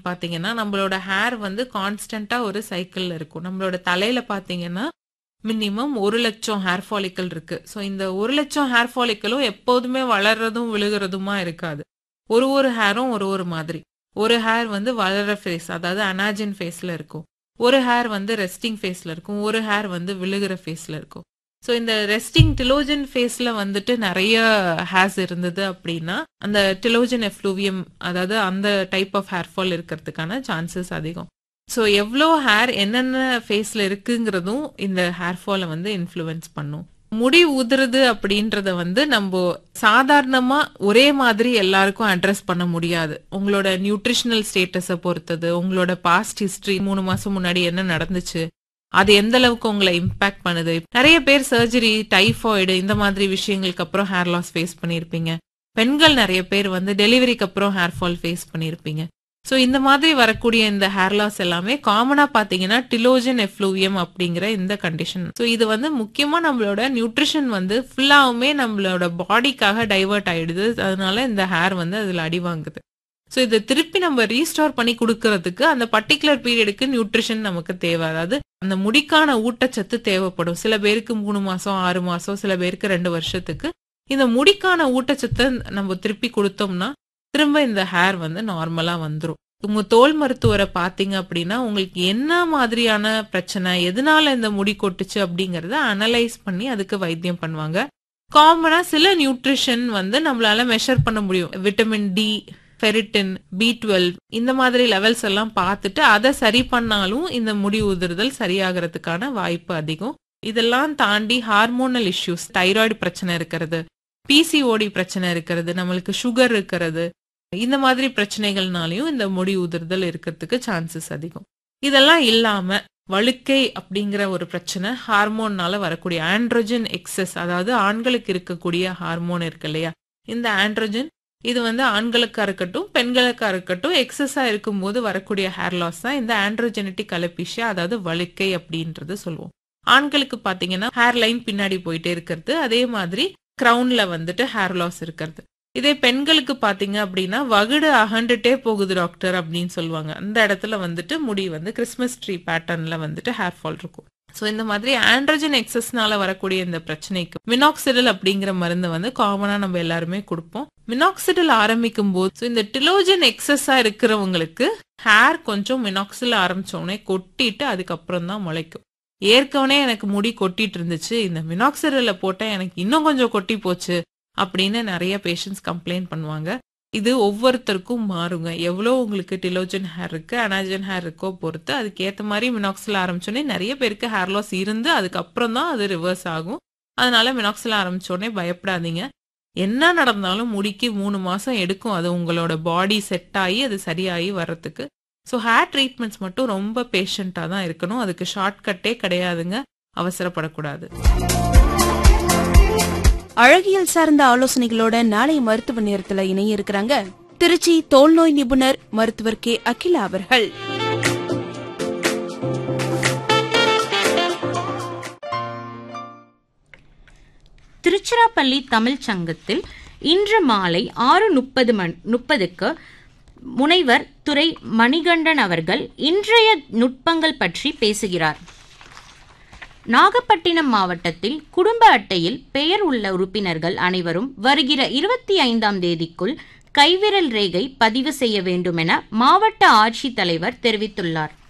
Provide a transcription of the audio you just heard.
பாத்தீங்கன்னா நம்மளோட ஹேர் வந்து கான்ஸ்டன்டா ஒரு சைக்கிள்ல இருக்கும் நம்மளோட தலையில பாத்தீங்கன்னா மினிமம் ஒரு லட்சம் ஹேர் ஃபாலிக்கல் இருக்கு ஸோ இந்த ஒரு லட்சம் ஹேர் ஃபாலிக்கலும் எப்போதுமே வளர்றதும் விழுகிறதுமா இருக்காது ஒரு ஒரு ஹேரும் ஒரு ஒரு மாதிரி ஒரு ஹேர் வந்து வளர்ற ஃபேஸ் அதாவது அனாஜின் ஃபேஸ்ல இருக்கும் ஒரு ஹேர் வந்து ரெஸ்டிங் ஃபேஸ்ல இருக்கும் ஒரு ஹேர் வந்து விழுகிற ஃபேஸ்ல இருக்கும் ஸோ இந்த ரெஸ்டிங் டிலோஜன் ஃபேஸ்ல வந்துட்டு நிறைய ஹேர்ஸ் இருந்தது அப்படின்னா அந்த டிலோஜன் எஃப்ளூவியம் அதாவது அந்த டைப் ஆஃப் ஹேர் ஃபால் இருக்கிறதுக்கான சான்சஸ் அதிகம் ஸோ எவ்வளோ ஹேர் என்னென்ன ஃபேஸ்ல இருக்குங்கிறதும் இந்த ஹேர் ஃபாலை வந்து இன்ஃப்ளூயன்ஸ் பண்ணும் முடி உதிருது அப்படின்றத வந்து நம்ம சாதாரணமா ஒரே மாதிரி எல்லாருக்கும் அட்ரஸ் பண்ண முடியாது உங்களோட நியூட்ரிஷனல் ஸ்டேட்டஸை பொறுத்தது உங்களோட பாஸ்ட் ஹிஸ்டரி மூணு மாசம் முன்னாடி என்ன நடந்துச்சு அது எந்த அளவுக்கு உங்களை இம்பாக்ட் பண்ணுது நிறைய பேர் சர்ஜரி டைஃபாய்டு இந்த மாதிரி விஷயங்களுக்கு அப்புறம் ஹேர் லாஸ் ஃபேஸ் பண்ணியிருப்பீங்க பெண்கள் நிறைய பேர் வந்து டெலிவரிக்கு அப்புறம் ஹேர் ஃபால் ஃபேஸ் பண்ணியிருப்பீங்க ஸோ இந்த மாதிரி வரக்கூடிய இந்த ஹேர் லாஸ் எல்லாமே காமனாக பார்த்தீங்கன்னா டிலோஜன் எஃப்ளூவியம் அப்படிங்கிற இந்த கண்டிஷன் ஸோ இது வந்து முக்கியமாக நம்மளோட நியூட்ரிஷன் வந்து ஃபுல்லாகவுமே நம்மளோட பாடிக்காக டைவர்ட் ஆயிடுது அதனால இந்த ஹேர் வந்து அதில் அடி வாங்குது ஸோ இதை திருப்பி நம்ம ரீஸ்டோர் பண்ணி கொடுக்கறதுக்கு அந்த பர்டிகுலர் பீரியடுக்கு நியூட்ரிஷன் நமக்கு தேவை அதாவது அந்த முடிக்கான ஊட்டச்சத்து தேவைப்படும் சில பேருக்கு மூணு மாசம் ஆறு மாசம் சில பேருக்கு ரெண்டு வருஷத்துக்கு இந்த முடிக்கான ஊட்டச்சத்தை நம்ம திருப்பி கொடுத்தோம்னா திரும்ப இந்த ஹேர் வந்து நார்மலா வந்துடும் உங்க தோல் மருத்துவரை பாத்தீங்க அப்படின்னா உங்களுக்கு என்ன மாதிரியான பிரச்சனை எதனால இந்த முடி கொட்டுச்சு அப்படிங்கறத அனலைஸ் பண்ணி அதுக்கு வைத்தியம் பண்ணுவாங்க காமனா சில நியூட்ரிஷன் வந்து நம்மளால மெஷர் பண்ண முடியும் vitamin D ferritin B twelve இந்த மாதிரி லெவல்ஸ் எல்லாம் பார்த்துட்டு அதை சரி பண்ணாலும் இந்த முடி உதிர்தல் சரியாகிறதுக்கான வாய்ப்பு அதிகம் இதெல்லாம் தாண்டி ஹார்மோனல் இஷ்யூஸ் தைராய்டு பிரச்சனை இருக்கிறது பிசிஓடி பிரச்சனை இருக்கிறது நம்மளுக்கு சுகர் இருக்கிறது இந்த மாதிரி பிரச்சனைகள்னாலையும் இந்த முடி உதிர்தல் இருக்கிறதுக்கு சான்சஸ் அதிகம் இதெல்லாம் இல்லாம வழுக்கை அப்படிங்கிற ஒரு பிரச்சனை ஹார்மோன்னால வரக்கூடிய ஆண்ட்ரோஜன் எக்ஸஸ் அதாவது ஆண்களுக்கு இருக்கக்கூடிய ஹார்மோன் இருக்கு இல்லையா இந்த ஆண்ட்ரோஜன் இது வந்து ஆண்களுக்கா இருக்கட்டும் பெண்களுக்கா இருக்கட்டும் எக்ஸஸா இருக்கும்போது வரக்கூடிய ஹேர் லாஸ் தான் இந்த ஆண்ட்ரோஜெனட்டிக் அலபிஷியா அதாவது வழுக்கை அப்படின்றது சொல்லுவோம் ஆண்களுக்கு பாத்தீங்கன்னா ஹேர் லைன் பின்னாடி போயிட்டே இருக்கிறது அதே மாதிரி கிரவுன்ல வந்துட்டு ஹேர் லாஸ் இருக்கிறது இதே பெண்களுக்கு பாத்தீங்க அப்படின்னா வகுடு அகண்டுட்டே போகுது டாக்டர் அப்படின்னு சொல்லுவாங்க அந்த இடத்துல வந்துட்டு முடி வந்து கிறிஸ்மஸ் ட்ரீ பேட்டர்ன்ல வந்துட்டு ஹேர் ஃபால் இருக்கும் ஸோ இந்த மாதிரி ஆண்ட்ரஜன் எக்ஸஸ்னால வரக்கூடிய இந்த பிரச்சனைக்கு மினாக்சிடல் அப்படிங்கிற மருந்து வந்து காமனா நம்ம எல்லாருமே கொடுப்போம் மினாக்சிடல் ஆரம்பிக்கும் போது ஸோ இந்த டிலோஜன் எக்ஸஸா இருக்கிறவங்களுக்கு ஹேர் கொஞ்சம் மினாக்சில் ஆரம்பிச்சோடனே கொட்டிட்டு அதுக்கப்புறம் தான் முளைக்கும் ஏற்கனவே எனக்கு முடி கொட்டிட்டு இருந்துச்சு இந்த மினாக்சிடல போட்டேன் எனக்கு இன்னும் கொஞ்சம் கொட்டி போச்சு அப்படின்னு நிறைய பேஷண்ட்ஸ் கம்ப்ளைண்ட் பண்ணுவாங்க இது ஒவ்வொருத்தருக்கும் மாறுங்க எவ்வளோ உங்களுக்கு டிலோஜன் ஹேர் இருக்கு அனாஜன் ஹேர் இருக்கோ பொறுத்து அதுக்கு ஏற்ற மாதிரி மினாக்சில் ஆரம்பிச்சோடனே நிறைய பேருக்கு ஹேர் லாஸ் இருந்து அதுக்கப்புறம் தான் அது ரிவர்ஸ் ஆகும் அதனால மினாக்சில் ஆரம்பிச்சோடனே பயப்படாதீங்க என்ன நடந்தாலும் முடிக்கு மூணு மாசம் எடுக்கும் அது உங்களோட பாடி செட் ஆகி அது சரியாகி வர்றதுக்கு ஸோ ஹேர் ட்ரீட்மெண்ட்ஸ் மட்டும் ரொம்ப பேஷண்ட்டாக தான் இருக்கணும் அதுக்கு ஷார்ட்கட்டே கிடையாதுங்க அவசரப்படக்கூடாது அழகியல் சார்ந்த ஆலோசனைகளோட நாளை மருத்துவ நேரத்துல இணைய இருக்கிறாங்க திருச்சி தோல்நோய் நிபுணர் மருத்துவர் கே அகிலா அவர்கள் திருச்சிராப்பள்ளி தமிழ்ச் சங்கத்தில் இன்று மாலை ஆறு முப்பது மண் முப்பதுக்கு முனைவர் துரை மணிகண்டன் அவர்கள் இன்றைய நுட்பங்கள் பற்றி பேசுகிறார் நாகப்பட்டினம் மாவட்டத்தில் குடும்ப அட்டையில் பெயர் உள்ள உறுப்பினர்கள் அனைவரும் வருகிற இருபத்தி ஐந்தாம் தேதிக்குள் கைவிரல் ரேகை பதிவு செய்ய வேண்டுமென மாவட்ட ஆட்சித்தலைவர் தெரிவித்துள்ளார்